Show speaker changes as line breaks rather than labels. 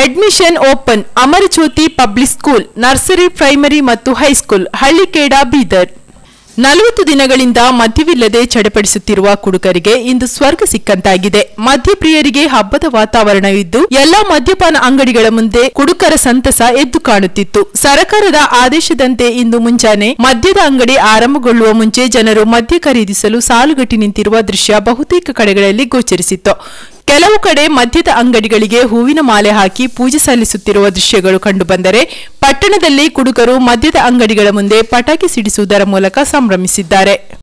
admission open Amarajyothi public school nursery primary ಮತ್ತು high school Hallikheda Bidar ನಲವತ್ತು ದಿನಗಳಿಂದ ಮದ್ಯವಿಲ್ಲದೆ ಚಡಪಡಿಸುತ್ತಿರುವ ಕುಡುಕರಿಗೆ ಇಂದು ಸ್ವರ್ಗ ಸಿಕ್ಕಂತಾಗಿದೆ ಮದ್ಯಪ್ರಿಯರಿಗೆ ಹಬ್ಬದ ವಾತಾವರಣವಿದ್ದು ಎಲ್ಲಾ ಮದ್ಯಪಾನ ಅಂಗಡಿಗಳ ಮುಂದೆ ಕುಡುಕರ ಸಂತಸ ಎದ್ದು ಕಾಣುತ್ತಿತ್ತು ಸರ್ಕಾರದ ಆದೇಶದಂತೆ ಇಂದು ಮುಂಜಾನೆ ಮದ್ಯದ ಅಂಗಡಿ ಆರಂಭಗೊಳ್ಳುವ ಮುಂಚೆ ಜನರು ಮದ್ಯ ಖರೀದಿಸಲು ಸಾಲುಗಟ್ಟಿ ನಿಂತಿರುವ ದೃಶ್ಯ ಬಹುತೇಕ ಕಡೆಗಳಲ್ಲಿ ಗೋಚರಿಸಿತ್ತು ಕೆಲವು ಕಡೆ ಮದ್ಯದ ಅಂಗಡಿಗಳಿಗೆ ಹೂವಿನ ಮಾಲೆ ಹಾಕಿ ಪೂಜೆ ಸಲ್ಲಿಸುತ್ತಿರುವ ದೃಶ್ಯಗಳು ಕಂಡುಬಂದರೆ ಪಟ್ಟಣದಲ್ಲಿ ಕುಡುಕರು ಮದ್ಯದ ಅಂಗಡಿಗಳ ಮುಂದೆ ಪಟಾಕಿ ಸಿಡಿಸುವುದರ ಮೂಲಕ ಸಂಭ್ರಮಿಸಿದ್ದಾರೆ